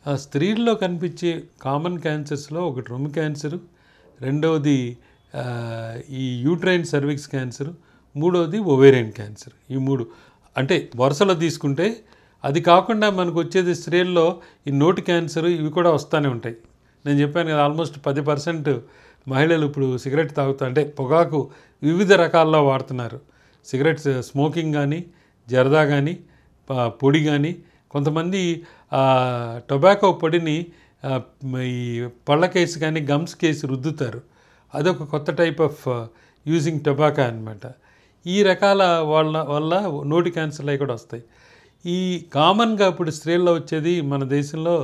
ఆ స్త్రీల్లో కనిపించే కామన్ క్యాన్సర్స్లో ఒకటి రొమ్ము క్యాన్సరు రెండవది ఆ, ఈ యూట్రైన్ సర్విక్స్ క్యాన్సర్ మూడవది ఒవేరియన్ క్యాన్సర్ ఈ మూడు అంటే వరుసలో తీసుకుంటే అది కాకుండా మనకు వచ్చేది స్త్రీల్లో ఈ నోటి క్యాన్సర్ ఇవి కూడా వస్తూనే ఉంటాయి నేను చెప్పాను కదా ఆల్మోస్ట్ పది పర్సెంట్ మహిళలు ఇప్పుడు సిగరెట్ తాగుతా అంటే పొగాకు వివిధ రకాల్లో వాడుతున్నారు సిగరెట్స్ స్మోకింగ్ కానీ జర్దా కానీ ప- పొడి కానీ కొంతమంది ఆ, టొబాకో పొడిని ఆ, మ- ఈ పళ్ళ కేసు కానీ గమ్స్ కేసు రుద్దుతారు అదొక కొత్త టైప్ ఆఫ్ యూజింగ్ టొబాకో అనమాట ఈ రకాల వాళ్ళ వల్ల నోటి క్యాన్సర్లు అవి కూడా వస్తాయి ఈ కామన్గా ఇప్పుడు స్త్రీల్లో వచ్చేది మన దేశంలో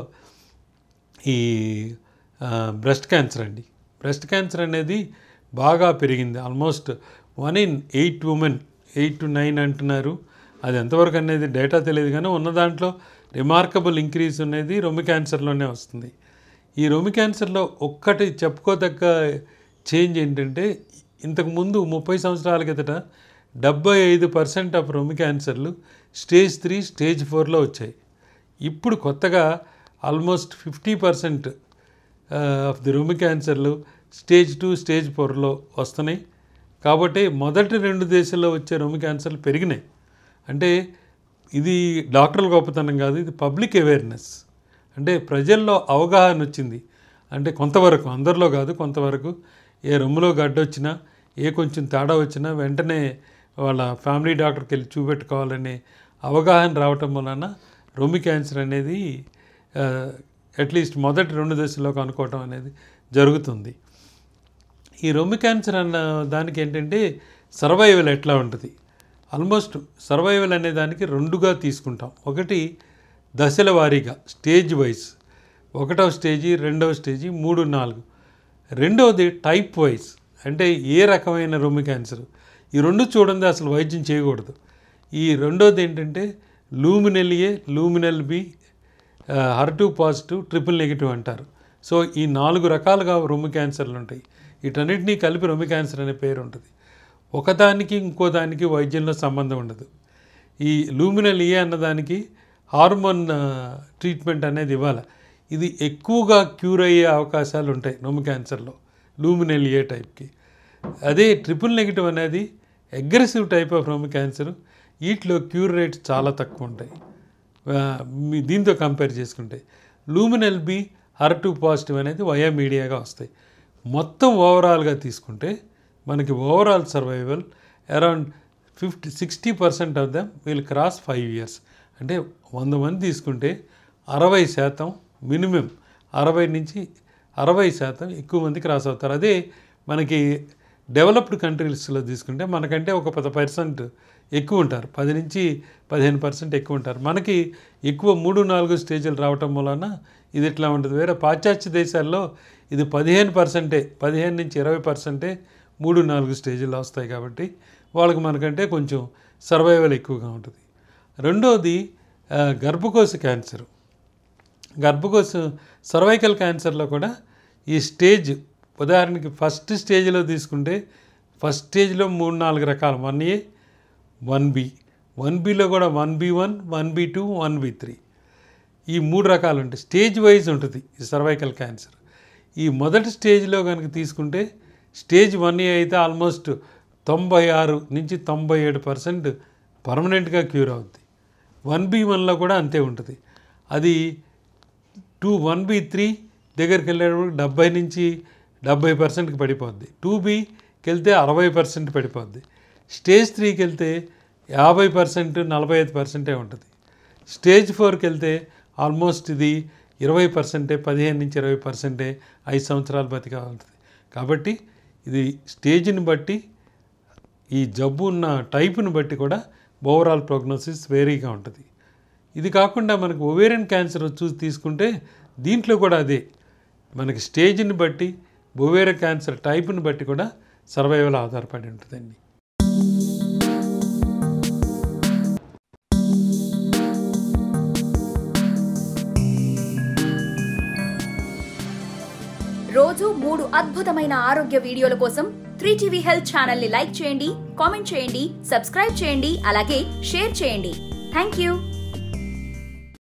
ఈ బ్రెస్ట్ క్యాన్సర్ అండి బ్రెస్ట్ క్యాన్సర్ అనేది బాగా పెరిగింది almost one in eight women eight to nine అంటున్నారు అది ఎంతవరకు అనేది డేటా తెలియదు కానీ ఉన్న దాంట్లో రిమార్కబుల్ ఇంక్రీజ్ అనేది రొమ్ము క్యాన్సర్లోనే వస్తుంది ఈ రొమ్ము క్యాన్సర్లో ఒక్కటి చెప్పుకోదగ్గ చేంజ్ ఏంటంటే ఇంతకుముందు ముప్పై సంవత్సరాల కిందట డెబ్బై ఐదు పర్సెంట్ ఆఫ్ రొమ్ము క్యాన్సర్లు స్టేజ్ త్రీ స్టేజ్ ఫోర్లో వచ్చాయి ఇప్పుడు కొత్తగా almost fifty percent of the రొమ్ము క్యాన్సర్లు స్టేజ్ టూ స్టేజ్ ఫోర్లో వస్తున్నాయి కాబట్టి మొదటి రెండు దేశాల్లో వచ్చే రొమ్ము క్యాన్సర్లు పెరిగినాయి అంటే ఇది డాక్టర్ల గొప్పతనం కాదు ఇది పబ్లిక్ అవేర్నెస్ అంటే ప్రజల్లో అవగాహన వచ్చింది అంటే కొంతవరకు అందరిలో కాదు కొంతవరకు ఏ రొమ్ములో గడ్డ వచ్చినా ఏ కొంచెం తేడా వచ్చినా వెంటనే వాళ్ళ ఫ్యామిలీ డాక్టర్కి వెళ్ళి చూపెట్టుకోవాలనే అవగాహన రావటం వలన రొమ్ము క్యాన్సర్ అనేది అట్లీస్ట్ మొదటి రెండు దశల్లో కనుక్కోవటం అనేది జరుగుతుంది ఈ రొమ్ము క్యాన్సర్ అన్న దానికి ఏంటంటే సర్వైవల్ ఎట్లా ఉంటుంది ఆల్మోస్ట్ సర్వైవల్ అనే దానికి రెండుగా తీసుకుంటాం ఒకటి దశల వారీగా స్టేజ్ వైజ్ ఒకటవ స్టేజీ రెండవ స్టేజీ మూడు నాలుగు రెండవది టైప్ వైజ్ అంటే ఏ రకమైన రొమ్ము క్యాన్సర్ ఈ రెండు చూడండి అసలు వైద్యం చేయకూడదు ఈ రెండోది ఏంటంటే luminal A luminal B her two positive triple negative అంటారు సో ఈ నాలుగు రకాలుగా రొమ్ము క్యాన్సర్లు ఉంటాయి వీటన్నిటినీ కలిపి రొమ్ము క్యాన్సర్ అనే పేరు ఉంటుంది ఒకదానికి ఇంకో దానికి వైద్యంలో సంబంధం ఉండదు ఈ లూమినల్ ఏ అన్నదానికి హార్మోన్ ఆ, ట్రీట్మెంట్ అనేది ఇవ్వాలి ఇది ఎక్కువగా క్యూర్ అయ్యే అవకాశాలు ఉంటాయి రొమ్ము క్యాన్సర్లో లూమినల్ ఏ టైప్కి అదే ట్రిపుల్ నెగిటివ్ అనేది అగ్రెసివ్ టైప్ ఆఫ్ రొమ్ము క్యాన్సర్ వీటిలో క్యూర్ రేట్స్ చాలా తక్కువ ఉంటాయి ఆ, మీ- దీంతో కంపేర్ చేసుకుంటే luminal B her two positive అనేది వయా మీడియాగా వస్తాయి మొత్తం ఓవరాల్గా తీసుకుంటే మనకి overall survival around fifty sixty percent of them will cross five years అంటే వంద మంది తీసుకుంటే అరవై శాతం మినిమం అరవై నుంచి అరవై శాతం ఎక్కువ మంది క్రాస్ అవుతారు అదే మనకి డెవలప్డ్ కంట్రీస్లో తీసుకుంటే మనకంటే ఒక పది పర్సెంట్ ఎక్కువ ఉంటారు పది నుంచి పదిహేను పర్సెంట్ ఎక్కువ ఉంటారు మనకి ఎక్కువ మూడు నాలుగు స్టేజ్లు రావటం వలన ఇది ఇట్లా ఉంటుంది వేరే పాశ్చాత్య దేశాల్లో ఇది పదిహేను పర్సెంటే పదిహేను నుంచి ఇరవై పర్సెంటే మూడు నాలుగు స్టేజ్లో వస్తాయి కాబట్టి వాళ్ళకి మనకంటే కొంచెం సర్వైవల్ ఎక్కువగా ఉంటుంది రెండోది ఆ, గర్భకోశ క్యాన్సర్ గర్భకోశ సర్వైకల్ క్యాన్సర్లో కూడా ఈ స్టేజ్ ఉదాహరణకి ఫస్ట్ స్టేజ్లో తీసుకుంటే ఫస్ట్ స్టేజ్లో మూడు నాలుగు రకాలు one A one B one బిలో కూడా one B one one B two one B three ఈ మూడు రకాలు ఉంటాయి స్టేజ్ వైజ్ ఉంటుంది ఈ సర్వైకల్ క్యాన్సర్ ఈ మొదటి స్టేజ్లో కనుక తీసుకుంటే స్టేజ్ వన్ ఏ అయితే ఆల్మోస్ట్ తొంభై ఆరు నుంచి తొంభై ఏడు పర్సెంట్ పర్మనెంట్గా క్యూర్ అవుద్ది వన్ బి వన్లో కూడా అంతే ఉంటుంది అది టూ వన్ బి త్రీ దగ్గరికి వెళ్ళేటప్పుడు డెబ్బై నుంచి డెబ్బై పర్సెంట్కి పడిపోద్ది టూ బికి వెళ్తే అరవై పర్సెంట్ పడిపోద్ది స్టేజ్ త్రీకి వెళ్తే యాభై పర్సెంట్ నలభై ఐదు పర్సెంటే ఉంటుంది స్టేజ్ ఫోర్కి వెళ్తే ఆల్మోస్ట్ ఇది ఇరవై పర్సెంటే పదిహేను నుంచి ఇరవై పర్సెంటే ఐదు సంవత్సరాలు బతికా ఉంటుంది కాబట్టి ఇది స్టేజ్ని బట్టి ఈ జబ్బు ఉన్న టైపుని బట్టి కూడా ఓవరాల్ ప్రోగ్నోసిస్ వేరీగా ఉంటుంది ఇది కాకుండా మనకు ఒవేరియన్ క్యాన్సర్ చూసి తీసుకుంటే దీంట్లో కూడా అదే మనకి స్టేజ్ని బట్టి ఒవేరియన్ క్యాన్సర్ టైప్ని బట్టి కూడా సర్వైవల్ ఆధారపడి ఉంటుందండి రోజు మూడు అద్భుతమైన ఆరోగ్య వీడియోల కోసం త్రీ టీవీ హెల్త్ ఛానల్ ని లైక్ చేయండి కామెంట్ చేయండి సబ్స్క్రైబ్ చేయండి అలాగే షేర్ చేయండి థ్యాంక్ యూ